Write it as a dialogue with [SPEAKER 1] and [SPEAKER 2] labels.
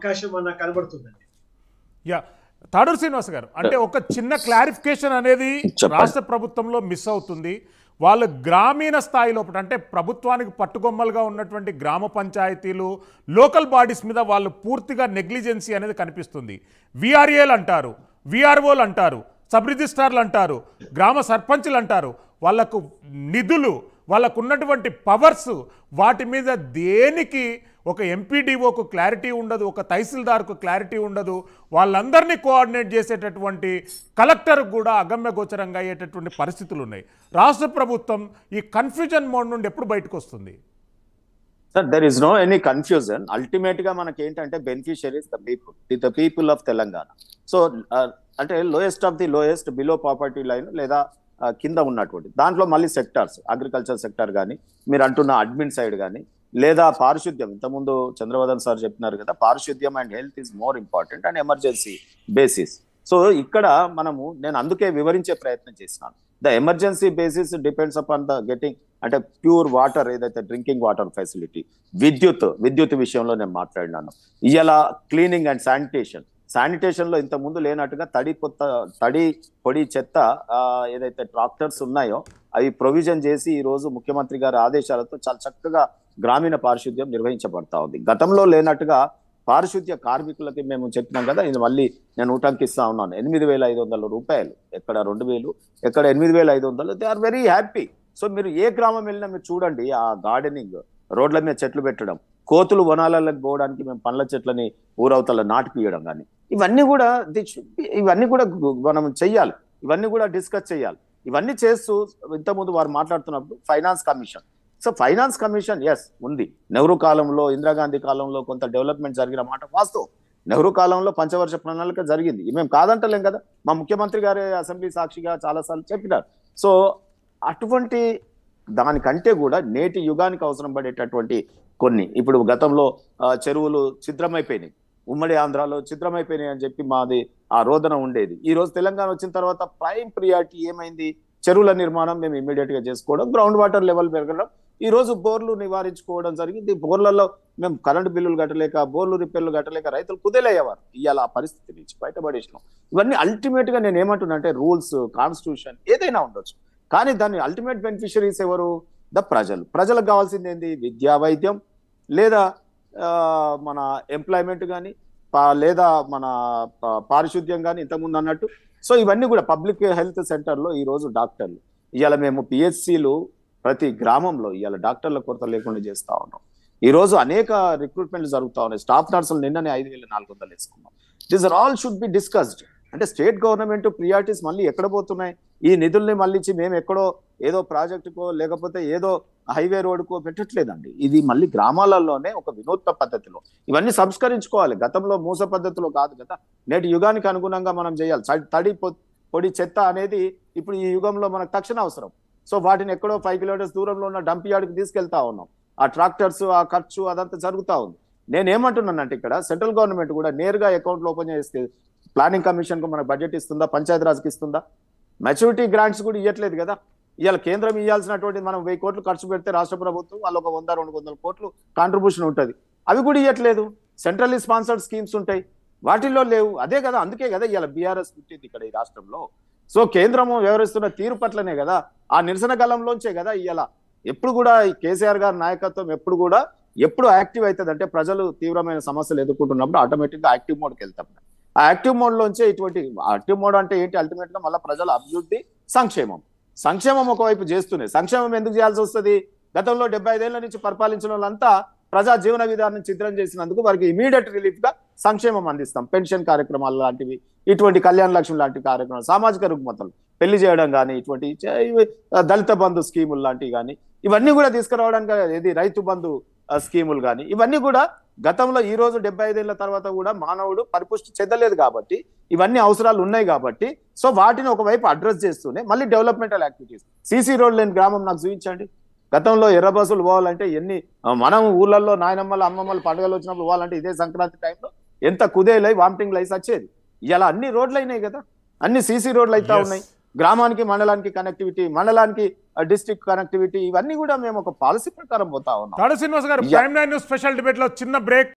[SPEAKER 1] అవకాశం నాకు కనబడుతుందండి
[SPEAKER 2] యా తాడూరు శ్రీనివాస్ గారు అంటే ఒక చిన్న క్లారిఫికేషన్ అనేది
[SPEAKER 3] చెప్పండి.
[SPEAKER 2] రాష్ట్ర ప్రభుత్వంలో మిస్ అవుతుంది వాళ్ళు గ్రామీణ స్థాయి లోపల అంటే ప్రభుత్వానికి పట్టుగొమ్మలుగా ఉన్నటువంటి గ్రామ పంచాయతీలు లోకల్ బాడీస్ మీద వాళ్ళు పూర్తిగా నెగ్లిజెన్సీ అనేది కనిపిస్తుంది విఆర్ఏలు అంటారు విఆర్ఓలు అంటారు సబ్ రిజిస్ట్రార్లు అంటారు గ్రామ సర్పంచులు అంటారు వాళ్ళకు నిధులు వాళ్ళకు ఉన్నటువంటి పవర్స్ వాటి మీద దేనికి ఒక ఎంపీడీఓకు క్లారిటీ ఉండదు ఒక తహసీల్దార్కు క్లారిటీ ఉండదు వాళ్ళందరినీ కోఆర్డినేట్ చేసేటటువంటి కలెక్టర్ కూడా అగమ్య గోచరంగా అయ్యేటటువంటి పరిస్థితులు ఉన్నాయి రాష్ట్ర ప్రభుత్వం ఈ కన్ఫ్యూజన్ మోడ్ నుండి ఎప్పుడు బయటకు వస్తుంది
[SPEAKER 3] sir there is no any confusion ultimate గా మనకి ఏంటంటే beneficiaries the people the people of Telangana so అంటే lowest of the lowest below poverty line లేదా ఆ, కింద ఉన్నటువంటి దాంట్లో మళ్ళీ సెక్టార్స్ అగ్రికల్చర్ సెక్టార్ కానీ మీరు అంటున్న అడ్మిన్ సైడ్ కానీ లేదా పారిశుద్ధ్యం ఇంతకుముందు చంద్రవదన్ సార్ చెప్పినారు కదా పారిశుద్ధ్యం and health is more important and emergency basis so ఇక్కడ మనము నేను అందుకే వివరించే ప్రయత్నం చేసినాను the emergency basis depends upon the getting అంటే ప్యూర్ వాటర్ ఏదైతే డ్రింకింగ్ వాటర్ ఫెసిలిటీ విద్యుత్ విద్యుత్ విషయంలో నేను మాట్లాడినాను ఇవాళ క్లీనింగ్ అండ్ శానిటేషన్ శానిటేషన్ లో ఇంత ముందు లేనట్టుగా తడి కొత్త తడి పొడి చెత్త ఆ, ఏదైతే ట్రాక్టర్స్ ఉన్నాయో అవి ప్రొవిజన్ చేసి ఈ రోజు ముఖ్యమంత్రి గారి ఆదేశాలతో చాలా చక్కగా గ్రామీణ పారిశుద్ధ్యం నిర్వహించబడతా ఉంది గతంలో లేనట్టుగా పారిశుద్ధ్య కార్మికులకి మేము చెప్పినాం కదా ఇది మళ్ళీ నేను ఉటంకిస్తా ఉన్నాను ఎనిమిది వేల ఐదు వందల రూపాయలు ఎక్కడ రెండు వేలు ఎక్కడ ఎనిమిది వేల ఐదు వందలు they are very happy so మీరు ఏ గ్రామం వెళ్ళినా మీరు చూడండి ఆ గార్డెనింగ్ రోడ్ల మీద చెట్లు పెట్టడం కోతులు వనాలకు పోవడానికి మేము పండ్ల చెట్లని ఊరవతల నాటిపియడం కానీ ఇవన్నీ కూడా ది should be- ఇవన్నీ కూడా గు- మనం చెయ్యాలి ఇవన్నీ కూడా డిస్కస్ చేయాలి ఇవన్నీ చేస్తూ ఇంతకుముందు వారు మాట్లాడుతున్నప్పుడు finance commission so finance commission yes ఉంది నెహ్రూ కాలంలో ఇందిరాగాంధీ కాలంలో కొంత డెవలప్మెంట్ జరిగిన మాట వాస్తవం నెహ్రూ కాలంలో పంచవర్ష ప్రణాళిక జరిగింది ఇది మేము కాదంటలేం కదా మా ముఖ్యమంత్రి గారే అసెంబ్లీ సాక్షిగా చాలాసార్లు చెప్పినారు సో అటువంటి దానికంటే కూడా నేటి యుగానికి అవసరం పడేటటువంటి కొన్ని ఇప్పుడు గతంలో ఆ, చెరువులు ఛిద్రమైపోయినాయి ఉమ్మడి ఆంధ్రాలో ఛిద్రమైపోయినాయి అని చెప్పి మాది ఆ రోదన ఉండేది ఈ రోజు తెలంగాణ వచ్చిన తర్వాత ప్రైమ్ ప్రియారిటీ ఏమైంది చెరువుల నిర్మాణం మేము ఇమీడియట్ గా చేసుకోవడం గ్రౌండ్ వాటర్ లెవెల్ పెరగడం ఈ రోజు బోర్లు నివారించుకోవడం జరిగింది బోర్లలో మేము కరెంటు బిల్లులు కట్టలేక బోర్లు రిపేర్లు కట్టలేక రైతులు కుదేలయ్యేవారు ఇవాళ ఆ పరిస్థితి నుంచి బయటపడేసినాం ఇవన్నీ అల్టిమేట్ గా నేను ఏమంటున్నా అంటే రూల్స్ కాన్స్టిట్యూషన్ ఏదైనా ఉండొచ్చు కానీ దాని అల్టిమేట్ బెనిఫిషరీస్ ఎవరు ద ప్రజలు ప్రజలకు కావాల్సింది ఏంది విద్యా వైద్యం లేదా ఆ, మన ఎంప్లాయ్మెంట్ కానీ లేదా మన ప- పారిశుద్ధ్యం కానీ ఇంతకుముందు అన్నట్టు సో ఇవన్నీ కూడా పబ్లిక్ హెల్త్ సెంటర్లో ఈ రోజు డాక్టర్లు ఇవాళ మేము పిహెచ్సిలు ప్రతి గ్రామంలో ఇవాళ డాక్టర్ల కొరత లేకుండా చేస్తా ఉన్నాం ఈ రోజు అనేక రిక్రూట్మెంట్లు జరుగుతా ఉన్నాయి స్టాఫ్ నర్సులు నిన్ననే ఐదు వేల నాలుగు వందలు వేసుకున్నాం this are all should be discussed అంటే స్టేట్ గవర్నమెంట్ ప్రియారిటీస్ మళ్ళీ ఎక్కడ పోతున్నాయి ఈ నిధుల్ని మళ్ళీ ఇచ్చి మేము ఎక్కడో ఏదో ప్రాజెక్టుకో లేకపోతే ఏదో హైవే రోడ్కో పెట్టట్లేదండి ఇది మళ్ళీ గ్రామాలలోనే ఒక వినూత్న పద్ధతిలో ఇవన్నీ సంస్కరించుకోవాలి గతంలో మూస పద్ధతిలో కాదు కదా నేటి యుగానికి అనుగుణంగా మనం చేయాలి చ- తడి పొ- పొడి చెత్త అనేది ఇప్పుడు ఈ యుగంలో మనకు తక్షణ అవసరం సో వాటిని ఎక్కడో ఫైవ్ కిలోమీటర్స్ దూరంలో ఉన్న డంప్ యార్డ్కి తీసుకెళ్తా ఉన్నాం ఆ ట్రాక్టర్స్ ఆ ఖర్చు అదంతా జరుగుతా ఉంది నేను ఏమంటున్నానంటే ఇక్కడ సెంట్రల్ గవర్నమెంట్ కూడా నేరుగా అకౌంట్లు ఓపెన్ చేస్తే ప్లానింగ్ కమిషన్ కు మన బడ్జెట్ ఇస్తుందా పంచాయతీ రాజ్కి ఇస్తుందా మెచ్యూరిటీ గ్రాంట్స్ కూడా ఇవ్వట్లేదు కదా ఇవాళ కేంద్రం ఇవ్వాల్సినటువంటి మనం వెయ్యి కోట్లు ఖర్చు పెడితే రాష్ట్ర ప్రభుత్వం వాళ్ళు ఒక వంద రెండు వందల కోట్లు కాంట్రిబ్యూషన్ ఉంటుంది అవి కూడా ఇవ్వట్లేదు సెంట్రల్లీ స్పాన్సర్డ్ స్కీమ్స్ ఉంటాయి వాటిల్లో లేవు అదే కదా అందుకే కదా ఇవాళ బీఆర్ఎస్ పుట్టింది ఇక్కడ ఈ రాష్ట్రంలో సో కేంద్రము వ్యవహరిస్తున్న తీరు పట్లనే కదా ఆ నిరసన గలంలోంచే కదా ఇవాళ ఎప్పుడు కూడా ఈ కేసీఆర్ గారి నాయకత్వం ఎప్పుడు కూడా ఎప్పుడు యాక్టివ్ అవుతుంది అంటే ప్రజలు తీవ్రమైన సమస్యలు ఎదుర్కొంటున్నప్పుడు ఆటోమేటిక్ గా యాక్టివ్ మోడ్కి వెళ్తాం ఆ యాక్టివ్ మోడ్ లోంచే ఇటువంటి యాక్టివ్ మోడ్ అంటే ఏంటి అల్టిమేట్ గా మళ్ళీ ప్రజల అభివృద్ధి సంక్షేమం సంక్షేమం ఒకవైపు చేస్తూనే సంక్షేమం ఎందుకు చేయాల్సి వస్తుంది గతంలో డెబ్బై ఐదేళ్ల నుంచి పరిపాలించిన వాళ్ళంతా ప్రజా జీవన విధానం చిత్రం చేసినందుకు వారికి ఇమీడియట్ రిలీఫ్ గా సంక్షేమం అందిస్తాం పెన్షన్ కార్యక్రమాలు లాంటివి ఇటువంటి కళ్యాణ లక్ష్మి లాంటి కార్యక్రమాలు సామాజిక రుగ్మతలు పెళ్లి చేయడం కానీ ఇటువంటి చే- ఇవి, ఆ, దళిత బంధు స్కీములు లాంటివి కానీ ఇవన్నీ కూడా తీసుకురావడానికి ఇది రైతు బంధు ఆ, స్కీములు కానీ ఇవన్నీ కూడా గతంలో ఈ రోజు డెబ్బై ఐదేళ్ల తర్వాత కూడా మానవుడు పరిపుష్టి చెందలేదు కాబట్టి ఇవన్నీ అవసరాలు ఉన్నాయి కాబట్టి సో వాటిని ఒకవైపు అడ్రస్ చేస్తూనే మళ్ళీ డెవలప్మెంటల్ యాక్టివిటీస్ సీసీ రోడ్ లేని గ్రామం నాకు చూపించండి గతంలో ఎర్ర బస్సులు పోవాలంటే ఎన్ని ఆ, మనం ఊళ్ళల్లో నాయనమ్మలు అమ్మమ్మలు పండుగలు వచ్చినప్పుడు పోవాలంటే ఇదే సంక్రాంతి టైంలో ఎంత కుదేలై వామిటింగ్ లైస్ వచ్చేది ఇలా అన్ని రోడ్లు అయినాయి కదా అన్ని సీసీ రోడ్లు అయితే
[SPEAKER 2] Yes.
[SPEAKER 3] ఉన్నాయి గ్రామానికి మండలానికి కనెక్టివిటీ మండలానికి డిస్ట్రిక్ట్ కనెక్టివిటీ ఇవన్నీ కూడా మేము ఒక పాలసీ ప్రకారం పోతా ఉన్నాం
[SPEAKER 2] తాడు Srinivas garu
[SPEAKER 3] Yeah.
[SPEAKER 2] Prime nine news special debate లో చిన్న బ్రేక్